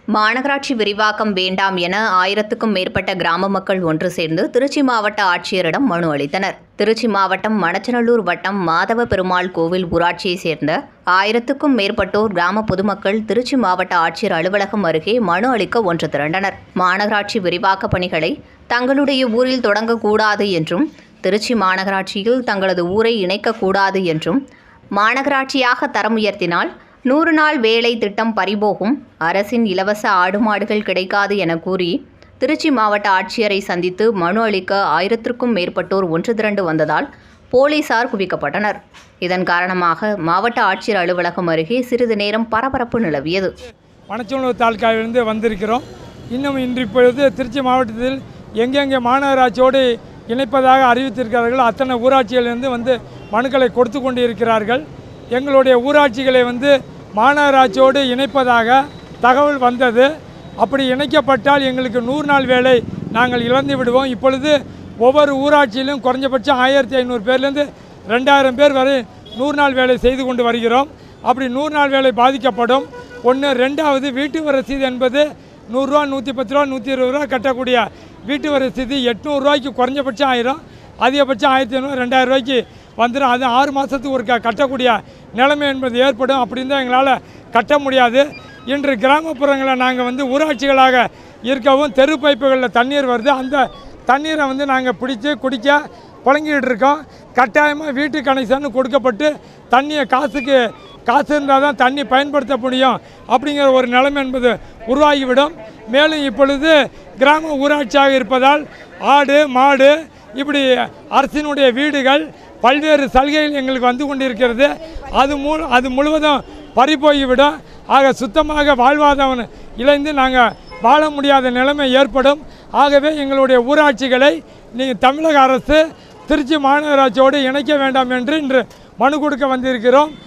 மாநகராட்சி விரிவாக்கம் வேண்டாம் என ஆயிரத்துக்கும் மேற்பட்ட கிராம மக்கள் ஒன்று சேர்ந்து திருச்சி மாவட்ட ஆட்சியரிடம் மனு அளித்தனர் திருச்சி மாவட்டம் மணச்சநல்லூர் வட்டம் மாதவ பெருமாள் கோவில் ஊராட்சியைச் சேர்ந்த ஆயிரத்துக்கும் மேற்பட்டோர் கிராம பொதுமக்கள் திருச்சி மாவட்ட ஆட்சியர் அலுவலகம் அருகே மனு அளிக்க ஒன்று திரண்டனர் மாநகராட்சி விரிவாக்க பணிகளை தங்களுடைய ஊரில் தொடங்கக்கூடாது என்றும் திருச்சி மாநகராட்சியில் தங்களது ஊரை இணைக்கக்கூடாது என்றும் மாநகராட்சியாக தரம் உயர்த்தினால் நூறு நாள் வேலை திட்டம் பறிபோகும் அரசின் இலவச ஆடு மாடுகள் கிடைக்காது என கூறி திருச்சி மாவட்ட ஆட்சியரை சந்தித்து மனு அளிக்க ஆயிரத்திற்கும் மேற்பட்டோர் ஒன்று திரண்டு வந்ததால் போலீசார் குவிக்கப்பட்டனர் இதன் காரணமாக மாவட்ட ஆட்சியர் அலுவலகம் அருகே சிறிது நேரம் பரபரப்பு நிலவியது மணச்சநல்லூர் தாலுக்காவிலிருந்து வந்திருக்கிறோம் இன்னும் இன்று இப்பொழுது திருச்சி மாவட்டத்தில் எங்கெங்கே மாநகராட்சியோடு இணைப்பதாக அறிவித்திருக்கிறார்கள் அத்தனை ஊராட்சிகளிலிருந்து வந்து மனுக்களை கொடுத்து கொண்டு இருக்கிறார்கள் எங்களுடைய ஊராட்சிகளை வந்து மாநகராட்சியோடு இணைப்பதாக தகவல் வந்தது அப்படி இணைக்கப்பட்டால் எங்களுக்கு நூறு நாள் வேலை நாங்கள் இழந்து விடுவோம் இப்பொழுது ஒவ்வொரு ஊராட்சியிலும் குறைஞ்சபட்சம் ஆயிரத்தி ஐநூறு பேர்லேருந்து ரெண்டாயிரம் பேர் வரை நூறு நாள் வேலை செய்து கொண்டு வருகிறோம் அப்படி நூறு நாள் வேலை பாதிக்கப்படும் ஒன்று ரெண்டாவது வீட்டு வரி ரசீது என்பது நூறுரூவா நூற்றி பத்து ரூபா நூற்றி இருபது ரூபா கட்டக்கூடிய வீட்டு வரி ரசீது எட்நூறுரூவாய்க்கு குறைஞ்சபட்சம் ஆயிரும் அதிகபட்சம் ஆயிரத்தி ஐநூறு ரெண்டாயிரம் ரூபாய்க்கு வந்துடும் அது ஆறு மாதத்துக்கு ஒரு க கட்டக்கூடிய நிலைமை என்பது ஏற்படும் அப்படின்னு தான் எங்களால் கட்ட முடியாது இன்று கிராமப்புறங்களில் நாங்கள் வந்து ஊராட்சிகளாக இருக்கவும் தெரு பைப்புகளில் தண்ணீர் வருது அந்த தண்ணீரை வந்து நாங்கள் பிடிச்சி குடிக்க புழங்கிட்டு இருக்கோம் கட்டாயமாக வீட்டு கனெக்ஷன் கொடுக்கப்பட்டு தண்ணியை காசுக்கு காசு இருந்தால் தான் தண்ணி பயன்படுத்த முடியும் அப்படிங்கிற ஒரு நிலைமை என்பது உருவாகிவிடும் மேலும் இப்பொழுது கிராம ஊராட்சியாக இருப்பதால் ஆடு மாடு இப்படி அரசினுடைய வீடுகள் பல்வேறு சலுகைகள் எங்களுக்கு வந்து கொண்டிருக்கிறது அது மூ அது முழுவதும் பறிபோய்விடும் ஆக சுத்தமாக வாழ்வாதாரம் இழந்து நாங்கள் வாழ முடியாத நிலைமை ஏற்படும் ஆகவே எங்களுடைய ஊராட்சிகளை நீங்கள் தமிழக அரசு திருச்சி மாநகராட்சியோடு இணைக்க வேண்டாம் என்று இன்று மனு கொடுக்க வந்திருக்கிறோம்